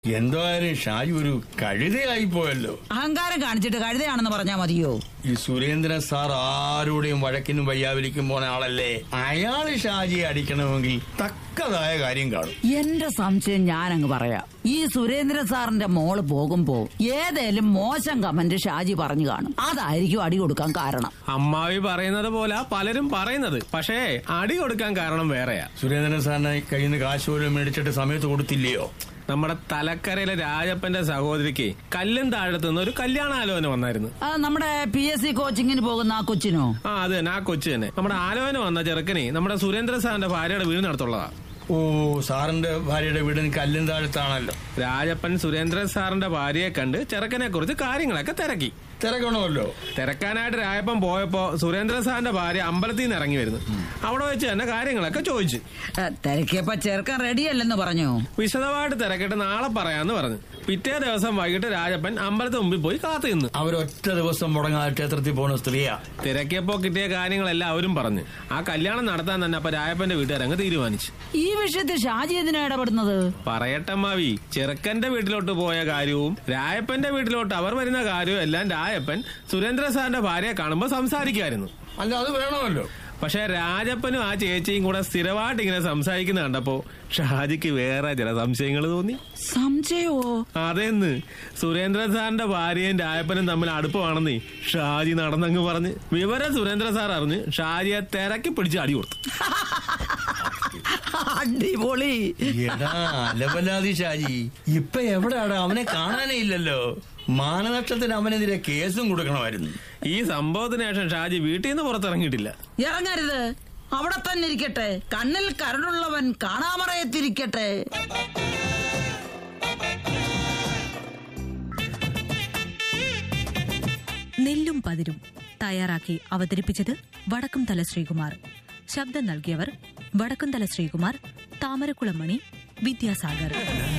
എന്തായാലും ഷാജി ഒരു കഴുതയായി പോയല്ലോ അഹങ്കാരം കാണിച്ചിട്ട് കഴുതയാണെന്ന് പറഞ്ഞാ മതിയോ ഈ സുരേന്ദ്രൻ സാർ ആരുടെയും വഴക്കിനും വയ്യാവിലിക്കും പോണ ആളല്ലേ അയാള് ഷാജിയെ അടിക്കണമെങ്കിൽ തക്കതായ കാര്യം കാണും എന്റെ സംശയം ഞാനങ്ങ് പറയാം ഈ സുരേന്ദ്രൻ സാറിന്റെ മോള് പോകുമ്പോ ഏതേലും മോശം കമന്റ് ഷാജി പറഞ്ഞു കാണും അതായിരിക്കും അടി കൊടുക്കാൻ കാരണം അമ്മാവി പറയുന്നത് പോലെ പലരും പറയുന്നത് പക്ഷേ അടി കൊടുക്കാൻ കാരണം വേറെയാ സുരേന്ദ്രൻ സാറിനെ കയ്യിൽ നിന്ന് കാശ് പോലും മേടിച്ചിട്ട് സമയത്ത് കൊടുത്തില്ലയോ നമ്മുടെ തലക്കരയിലെ രാജപ്പന്റെ സഹോദരിക്ക് കല്ലും താഴത്തുനിന്ന് ഒരു കല്യാണാലോചന വന്നായിരുന്നു ആ, നമ്മുടെ പി എസ് സി കോച്ചിങ്ങിന് പോകുന്ന ആ കൊച്ചിനോ ആ അത് തന്നെ ആ കൊച്ചു തന്നെ നമ്മുടെ ആലോചന വന്ന ചെറുക്കനെ നമ്മുടെ സുരേന്ദ്ര സാറിന്റെ ഭാര്യയുടെ വീടിനടുത്തുള്ളതാ ഓ സാറിന്റെ ഭാര്യയുടെ വീടിന് കല്ലും താഴത്താണല്ലോ രാജപ്പൻ സുരേന്ദ്രൻ സാറിന്റെ ഭാര്യയെ കണ്ട് ചെറുക്കനെ കുറിച്ച് കാര്യങ്ങളൊക്കെ തിരക്കി തിരക്കണമല്ലോ തിരക്കാനായിട്ട് രായപ്പൻ പോയപ്പോ സുരേന്ദ്രൻ സാറിന്റെ ഭാര്യ അമ്പലത്തിൽ നിന്ന് ഇറങ്ങി വരുന്നു അവിടെ വെച്ച് തന്നെ കാര്യങ്ങളൊക്കെ ചോദിച്ചു ആ, തിരക്കിയപ്പോ ചെറുക്കൻ റെഡിയല്ലെന്ന് പറഞ്ഞു വിശദമായിട്ട് തിരക്കിട്ട് നാളെ പറയാന്ന് പറഞ്ഞു പിറ്റേ ദിവസം വൈകിട്ട് രാജപ്പൻ അമ്പലത്തിന് മുമ്പിൽ പോയി കാത്തു നിന്നു അവരൊറ്റ ദിവസം മുടങ്ങാതെ ക്ഷേത്രത്തിൽ പോണ സ്ത്രീയാ തിരക്കിയപ്പോ കിട്ടിയ കാര്യങ്ങളെല്ലാം അവരും പറഞ്ഞു ആ കല്യാണം നടത്താൻ തന്നെ അപ്പൊ രായപ്പന്റെ വീട്ടുകാരങ്ങ് തീരുമാനിച്ചു ഈ വിഷയത്തിൽ ഷാജി എന്തിനാ ഇടപെടുന്നത് പറയട്ടെ മാവി ചെറുക്കന്റെ വീട്ടിലോട്ട് പോയ കാര്യവും രായപ്പന്റെ വീട്ടിലോട്ട് അവർ വരുന്ന കാര്യവും എല്ലാം രായപ്പൻ സുരേന്ദ്ര സാറിന്റെ ഭാര്യയെ കാണുമ്പോൾ സംസാരിക്കുമായിരുന്നു അല്ല അത് വേണമല്ലോ പക്ഷെ രാജപ്പനും ആ ചേച്ചിയും കൂടെ സ്ഥിരമായിട്ട് ഇങ്ങനെ സംസാരിക്കുന്ന കണ്ടപ്പോ ഷാജിക്ക് വേറെ ചില സംശയങ്ങൾ തോന്നി സംശയമോ അതെന്ന് സുരേന്ദ്രൻ സാറിന്റെ ഭാര്യയും രായപ്പനും തമ്മിൽ അടുപ്പമാണെന്നേ ഷാജി നടന്നങ്ങ് പറഞ്ഞ് വിവരം സുരേന്ദ്ര സാർ അറിഞ്ഞ് ഷാജിയെ തിരക്കി പിടിച്ച് അടി കൊടുത്തു അടിപൊളി എടാ അലവലാതി ഷാജി ഇപ്പൊ എവിടെയാടാ അവനെ കാണാനേ ഇല്ലല്ലോ മാനനഷ്ടത്തിന് അവനെതിരെ കേസും കൊടുക്കണമായിരുന്നു ഈ സംഭവത്തിന് ശേഷം ഷാജി വീട്ടിൽ നിന്ന് പുറത്തിറങ്ങിയിട്ടില്ല ഇറങ്ങരുത് അവിടെ തന്നെ ഇരിക്കട്ടെ കണ്ണിൽ കരടുള്ളവൻ കാണാമറയത്തിരിക്കട്ടെ നെല്ലും പതിരും തയ്യാറാക്കി അവതരിപ്പിച്ചത് വടക്കുംതല ശ്രീകുമാർ ശബ്ദം നൽകിയവർ വടക്കുംതല ശ്രീകുമാർ താമരക്കുളമണി വിദ്യാസാഗർ